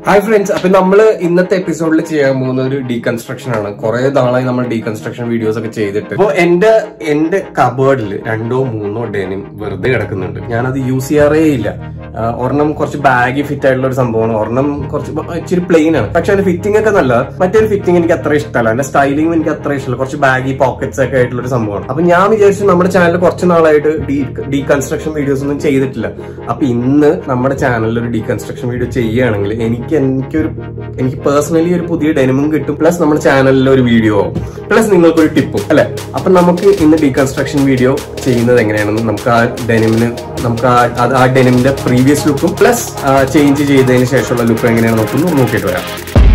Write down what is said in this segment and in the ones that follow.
hi friends അപ്പൊ നമ്മള് ഇന്നത്തെ എപ്പിസോഡിൽ ചെയ്യാൻ പോകുന്ന ഒരു ഡീകൺസ്ട്രക്ഷൻ ആണ് കുറെ നാളായി നമ്മൾ ഡീകൺസ്ട്രക്ഷൻ വീഡിയോസ് ഒക്കെ ചെയ്തിട്ട് അപ്പൊ എന്റെ എന്റെ കബേർഡിൽ രണ്ടോ മൂന്നോ ഡെനിം വെറുതെ കിടക്കുന്നുണ്ട് ഞാനത് യൂസ് ചെയ്യാറേ ഇല്ല ആ, ഒരെണ്ണം കുറച്ച് ബാഗി ഫിറ്റ് ആയിട്ടുള്ള ഒരു സംഭവമാണ് ഒരെണ്ണം കുറച്ച് ബ- ഇച്ചിരി പ്ലെയിൻ ആണ് പക്ഷെ അതിന്റെ ഫിറ്റിംഗ് ഒക്കെ നല്ല മറ്റൊരു ഫിറ്റിംഗ് എനിക്ക് അത്ര ഇഷ്ടമല്ല അതിന്റെ സ്റ്റൈലിംഗ് എനിക്ക് അത്ര ഇഷ്ടമല്ല കുറച്ച് ബാഗി പോക്കറ്റ്സ് ഒക്കെ ആയിട്ടുള്ള ഒരു സംഭവമാണ് അപ്പൊ ഞാൻ വിചാരിച്ചു നമ്മുടെ ചാനലിൽ കുറച്ച് നാളായിട്ട് ഡീകൺസ്ട്രക്ഷൻ വീഡിയോസ് ഒന്നും ചെയ്തിട്ടില്ല അപ്പൊ ഇന്ന് നമ്മുടെ ചാനലിൽ ഒരു ഡീകൺസ്ട്രക്ഷൻ വീഡിയോ ചെയ്യുകയാണെങ്കിൽ എനിക്ക് എനിക്കൊരു എനിക്ക് പേഴ്സണലി ഒരു പുതിയ ഡെനിമും കിട്ടും പ്ലസ് നമ്മുടെ ചാനലിൽ ഒരു വീഡിയോ ആവും പ്ലസ് നിങ്ങൾക്കൊരു ടിപ്പും അല്ലെ അപ്പൊ നമുക്ക് ഇന്ന് ഡീകൺസ്ട്രക്ഷൻ വീഡിയോ ചെയ്യുന്നത് എങ്ങനെയാണെന്ന് നമുക്ക് ആ ഡെനിമിന് നമുക്ക് ആ അത് ആ ഡെനിമിന്റെ പ്രീവിയസ് ലുക്കും പ്ലസ് ചേഞ്ച് ചെയ്തതിന് ശേഷമുള്ള ലുക്കും എങ്ങനെയാണ് നോക്കുന്നു നോക്കിയിട്ട് വരാം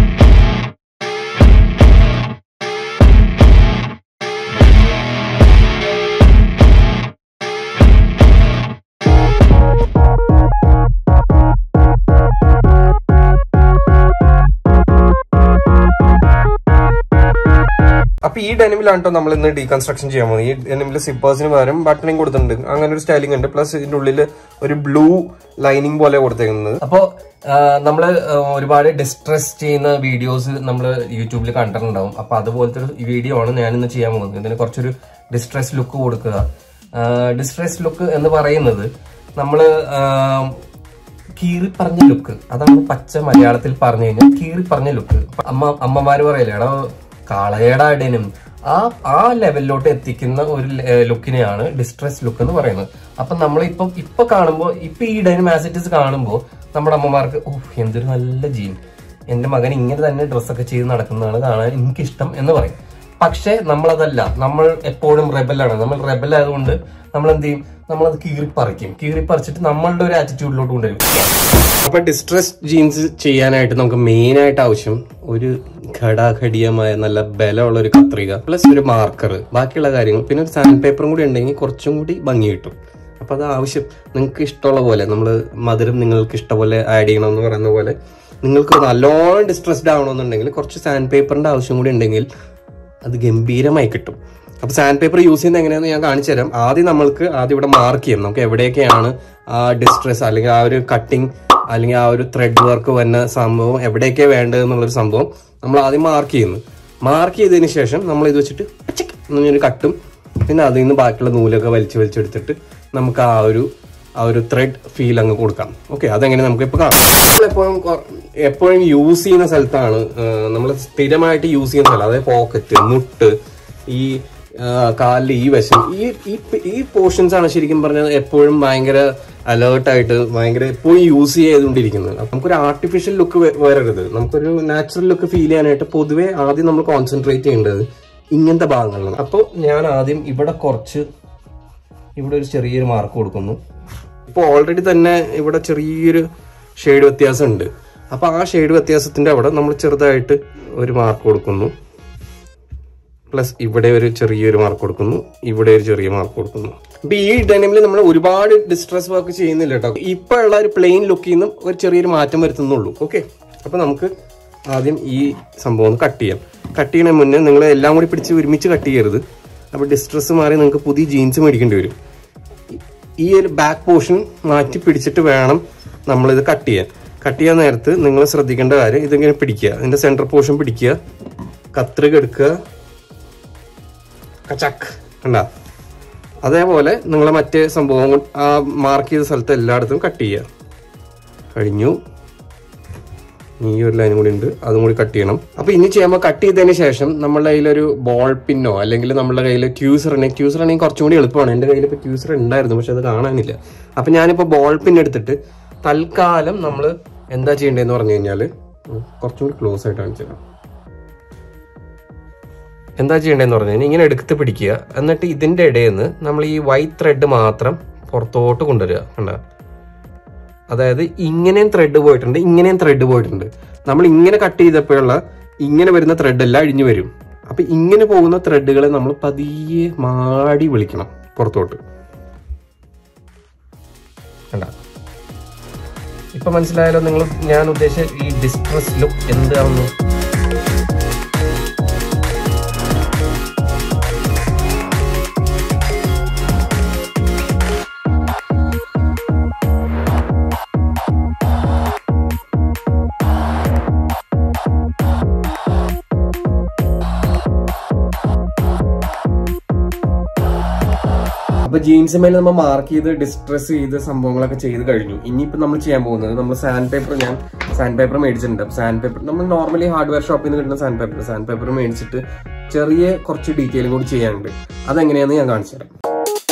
അപ്പൊ ഈ ഡെനിമിലാണ് കേട്ടോ നമ്മൾ ഇന്ന് ഡീകൺസ്ട്രക്ഷൻ ചെയ്യാൻ പോകുന്നത് ഈ ഡെനിമിൽ സിപ്പേഴ്സിന് പകരം ബട്ടണിങ് കൊടുത്തിട്ടുണ്ട് അങ്ങനെ ഒരു സ്റ്റൈലിംഗ് ഉണ്ട് പ്ലസ് ഇതിന്റെ ഉള്ളിൽ ഒരു ബ്ലൂ ലൈനിങ് പോലെ കൊടുത്തേക്കുന്നത് അപ്പോ നമ്മൾ ഒരുപാട് ഡിസ്ട്രെസ് ചെയ്യുന്ന വീഡിയോസ് നമ്മൾ യൂട്യൂബിൽ കണ്ടിട്ടുണ്ടാവും അപ്പൊ അതുപോലത്തെ ഒരു വീഡിയോ ആണ് ഞാൻ ഇന്ന് ചെയ്യാൻ പോകുന്നത് ഇതിന് കുറച്ചൊരു ഡിസ്ട്രെസ് ലുക്ക് കൊടുക്കുക ഡിസ്ട്രെസ് ലുക്ക് എന്ന് പറയുന്നത് നമ്മള് ആ, കീറി പറഞ്ഞ ലുക്ക് അതാണ് പച്ച മലയാളത്തിൽ പറഞ്ഞു കഴിഞ്ഞാൽ കീറി പറഞ്ഞ ലുക്ക് അമ്മ അമ്മമാര് പറയല്ലേ എടാ കാളയുടെ അടനും ആ ആ ലെവലിലോട്ട് എത്തിക്കുന്ന ഒരു ലുക്കിനെയാണ് ഡിസ്ട്രെസ് ലുക്ക് എന്ന് പറയുന്നത് അപ്പൊ നമ്മൾ ഇപ്പൊ ഇപ്പൊ കാണുമ്പോ ഇപ്പൊ ഈ ഡൈനം ആസിറ്റീസ് കാണുമ്പോ നമ്മുടെ അമ്മമാർക്ക് ഓ എന്തൊരു നല്ല ജീൻ എന്റെ മകൻ ഇങ്ങനെ തന്നെ ഡ്രസ്സൊക്കെ ചെയ്ത് നടക്കുന്നതാണ് കാണാൻ എനിക്കിഷ്ടം എന്ന് പറയും പക്ഷെ നമ്മളതല്ല നമ്മൾ എപ്പോഴും റെബലാണ് നമ്മൾ റെബൽ ആയതുകൊണ്ട് നമ്മൾ എന്ത് ചെയ്യും നമ്മളത് കീറിപ്പറിക്കും കീറിപ്പറിച്ചിട്ട് നമ്മളുടെ ഒരു ആറ്റിറ്റ്യൂഡിലോട്ട് കൊണ്ടുവരും അപ്പൊ ഡിസ്ട്രസ് ജീൻസ് ചെയ്യാനായിട്ട് നമുക്ക് മെയിൻ ആയിട്ട് ആവശ്യം ഒരു ഘടാഘടീയമായ നല്ല ബലമുള്ള ഒരു കത്രിക പ്ലസ് ഒരു മാർക്കർ ബാക്കിയുള്ള കാര്യങ്ങൾ പിന്നെ ഒരു സാൻഡ് പേപ്പറും കൂടി ഉണ്ടെങ്കിൽ കുറച്ചും കൂടി ഭംഗി കിട്ടും അപ്പൊ അത് ആവശ്യം നിങ്ങൾക്ക് ഇഷ്ടമുള്ള പോലെ നമ്മൾ മധുരം നിങ്ങൾക്ക് ഇഷ്ടപോലെ ആഡ് ചെയ്യണം എന്ന് പറയുന്ന പോലെ നിങ്ങൾക്ക് നല്ലോണം ഡിസ്ട്രസ്ഡ് ആവണമെന്നുണ്ടെങ്കിൽ കുറച്ച് സാൻഡ് പേപ്പറിന്റെ ആവശ്യം കൂടി ഉണ്ടെങ്കിൽ അത് ഗംഭീരമായി കിട്ടും അപ്പൊ സാൻഡ് പേപ്പർ യൂസ് ചെയ്യുന്നത് എങ്ങനെയാണെന്ന് ഞാൻ കാണിച്ചു തരാം ആദ്യം നമ്മൾക്ക് ആദ്യം ഇവിടെ മാർക്ക് ചെയ്യാം നമുക്ക് എവിടെയൊക്കെയാണ് ആ ഡിസ്ട്രെസ് അല്ലെങ്കിൽ ആ ഒരു കട്ടിങ് അല്ലെങ്കിൽ ആ ഒരു ത്രെഡ് വർക്ക് വന്ന സംഭവം എവിടെയൊക്കെയാണ് വേണ്ടത് എന്നുള്ളൊരു സംഭവം നമ്മൾ ആദ്യം മാർക്ക് ചെയ്യുന്നു മാർക്ക് ചെയ്തതിന് ശേഷം നമ്മൾ ഇത് വെച്ചിട്ട് പച്ചക്ക് എന്നൊരു കട്ടും പിന്നെ അതിൽ നിന്ന് ബാക്കിയുള്ള നൂലൊക്കെ വലിച്ചു വലിച്ചെടുത്തിട്ട് നമുക്ക് ആ ഒരു ആ ഒരു ത്രെഡ് ഫീൽ അങ്ങ് കൊടുക്കാം ഓക്കെ അതെങ്ങനെ നമുക്ക് ഇപ്പൊ കാണാം നമ്മൾ എപ്പോഴും കൊ- എപ്പോഴും യൂസ് ചെയ്യുന്ന സ്ഥലത്താണ് നമ്മൾ സ്ഥിരമായിട്ട് യൂസ് ചെയ്യുന്ന സ്ഥലം അതായത് പോക്കറ്റ് മുട്ട് ഈ കാലിൽ ഈ വശം ഈ ഈ ഈ പോർഷൻസ് ആണ് ശരിക്കും പറഞ്ഞാൽ എപ്പോഴും ഭയങ്കര അലേർട്ടായിട്ട് ഭയങ്കര എപ്പോഴും യൂസ് ചെയ്തുകൊണ്ടിരിക്കുന്നത് അപ്പൊ നമുക്കൊരു ആർട്ടിഫിഷ്യൽ ലുക്ക് വരരുത് നമുക്കൊരു നാച്ചുറൽ ലുക്ക് ഫീൽ ചെയ്യാനായിട്ട് പൊതുവെ ആദ്യം നമ്മൾ കോൺസെൻട്രേറ്റ് ചെയ്യേണ്ടത് ഇങ്ങനത്തെ ഭാഗങ്ങളിലാണ് അപ്പോൾ ഞാൻ ആദ്യം ഇവിടെ കുറച്ച് ഇവിടെ ഒരു ചെറിയൊരു മാർക്ക് കൊടുക്കുന്നു ഇപ്പോൾ ഓൾറെഡി തന്നെ ഇവിടെ ചെറിയൊരു ഷെയ്ഡ് വ്യത്യാസം ഉണ്ട് അപ്പൊ ആ ഷെയ്ഡ് വ്യത്യാസത്തിന്റെ അവിടെ നമ്മൾ ചെറുതായിട്ട് ഒരു മാർക്ക് കൊടുക്കുന്നു പ്ലസ് ഇവിടെ ഒരു ചെറിയൊരു മാർക്ക് കൊടുക്കുന്നു ഇവിടെ ഒരു ചെറിയ മാർക്ക് കൊടുക്കുന്നു അപ്പൊ ഈ ഡെനിമിൽ നമ്മൾ ഒരുപാട് ഡിസ്ട്രസ് വർക്ക് ചെയ്യുന്നില്ല കേട്ടോ ഇപ്പൊ ഉള്ള ഒരു പ്ലെയിൻ ലുക്കിൽ നിന്നും ഒരു ചെറിയൊരു മാറ്റം വരുത്തുന്നുള്ളൂ ഓക്കെ അപ്പൊ നമുക്ക് ആദ്യം ഈ സംഭവം ഒന്ന് കട്ട് ചെയ്യാം കട്ട് ചെയ്യണ മുന്നേ നിങ്ങൾ എല്ലാം കൂടി പിടിച്ച് ഒരുമിച്ച് കട്ട് ചെയ്യരുത് അപ്പൊ ഡിസ്ട്രസ് മാറി നിങ്ങൾക്ക് പുതിയ ജീൻസ് മേടിക്കേണ്ടി വരും ഈ ഒരു ബാക്ക് പോർഷൻ മാറ്റി പിടിച്ചിട്ട് വേണം നമ്മളിത് കട്ട് ചെയ്യാൻ കട്ട് ചെയ്യാൻ നേരത്ത് നിങ്ങൾ ശ്രദ്ധിക്കേണ്ട കാര്യം ഇതിങ്ങനെ പിടിക്കുക ഇതിന്റെ സെന്റർ പോർഷൻ പിടിക്കുക കത്രിക എടുക്കുക കച്ചക്ക് കണ്ട അതേപോലെ നിങ്ങൾ മറ്റേ സംഭവം കൊണ്ട് ആ മാർക്ക് ചെയ്ത സ്ഥലത്ത് എല്ലായിടത്തും കട്ട് ചെയ്യുക കഴിഞ്ഞു ഈ ഒരു ലൈനും കൂടി ഉണ്ട് അതും കൂടി കട്ട് ചെയ്യണം അപ്പൊ ഇനി ചെയ്യുമ്പോൾ കട്ട് ചെയ്തതിന് ശേഷം നമ്മളുടെ കയ്യിലൊരു ബോൾ പിന്നോ അല്ലെങ്കിൽ നമ്മുടെ കയ്യിൽ ട്യൂസർ ഉണ്ടെങ്കിൽ ട്യൂസർ ആണെങ്കിൽ കുറച്ചും കൂടി എളുപ്പമാണ് എൻ്റെ കയ്യിൽ ഇപ്പോൾ ട്യൂസർ ഉണ്ടായിരുന്നു പക്ഷെ അത് കാണാനില്ല അപ്പൊ ഞാനിപ്പോൾ ബോൾ പിൻ എടുത്തിട്ട് തൽക്കാലം നമ്മൾ എന്താ ചെയ്യേണ്ടതെന്ന് പറഞ്ഞു കഴിഞ്ഞാൽ കുറച്ചും കൂടി ക്ലോസ് ആയിട്ട് കാണിച്ചു തരാം എന്താ ചെയ്യേണ്ടതെന്ന് പറഞ്ഞു കഴിഞ്ഞാൽ ഇങ്ങനെ എടുത്ത് പിടിക്കുക എന്നിട്ട് ഇതിന്റെ ഇടയിൽ നിന്ന് നമ്മൾ ഈ വൈറ്റ് ത്രെഡ് മാത്രം പുറത്തോട്ട് കൊണ്ടുവരിക കണ്ട അതായത് ഇങ്ങനെയും ത്രെഡ് പോയിട്ടുണ്ട് ഇങ്ങനെയും ത്രെഡ് പോയിട്ടുണ്ട് നമ്മൾ ഇങ്ങനെ കട്ട് ചെയ്തപ്പോഴുള്ള ഇങ്ങനെ വരുന്ന ത്രെഡ് എല്ലാം അഴിഞ്ഞു വരും അപ്പൊ ഇങ്ങനെ പോകുന്ന ത്രെഡുകളെ നമ്മൾ പതിയെ മാടി വിളിക്കണം പുറത്തോട്ട് കണ്ട ഇപ്പൊ മനസ്സിലായാലോ നിങ്ങൾ ഞാൻ ഉദ്ദേശിച്ച ഈ ഡിസ്ട്രസ് ലുക്ക് എന്താണെന്ന് അപ്പൊ ജീൻസ് മേലെ നമ്മൾ മാർക്ക് ചെയ്ത് ഡിസ്ട്രസ് ചെയ്ത് സംഭവങ്ങളൊക്കെ ചെയ്ത് കഴിഞ്ഞു ഇനിയിപ്പോ നമ്മൾ ചെയ്യാൻ പോകുന്നത് നമ്മൾ സാൻഡ് പേപ്പർ ഞാൻ സാൻഡ് പേപ്പർ മേടിച്ചിട്ടുണ്ട് സാൻഡ് പേപ്പർ നമ്മൾ നോർമലി ഹാർഡ്വെയർ ഷോപ്പിൽ നിന്ന് കിട്ടുന്ന സാൻഡ് പേപ്പർ സാൻഡ് പേപ്പർ മേടിച്ചിട്ട് ചെറിയ കുറച്ച് ഡീറ്റെയിലും കൂടി ചെയ്യാനുണ്ട് അതെങ്ങനെയാന്ന് ഞാൻ കാണിച്ചു തരാം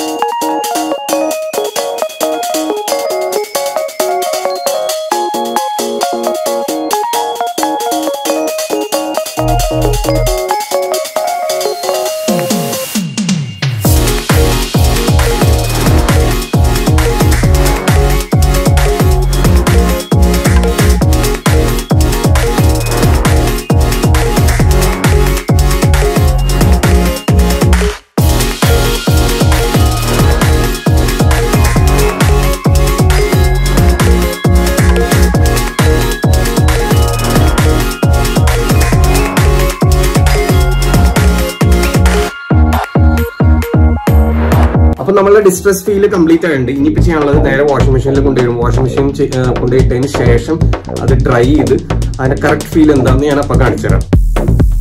അപ്പൊ നമ്മളെ ഡിസ്ട്രസ് ഫീല് കംപ്ലീറ്റ് ആയിട്ടുണ്ട് ഇനിയിപ്പോ ചെയ്യാനുള്ളത് നേരെ വാഷിംഗ് മെഷീനിൽ കൊണ്ടുവരും വാഷിംഗ് മെഷീൻ കൊണ്ടുപോയിട്ടതിന് ശേഷം അത് ഡ്രൈ ചെയ്ത് അതിന്റെ കറക്റ്റ് ഫീൽ എന്താണെന്ന് ഞാൻ അപ്പൊ കാണിച്ചു തരാം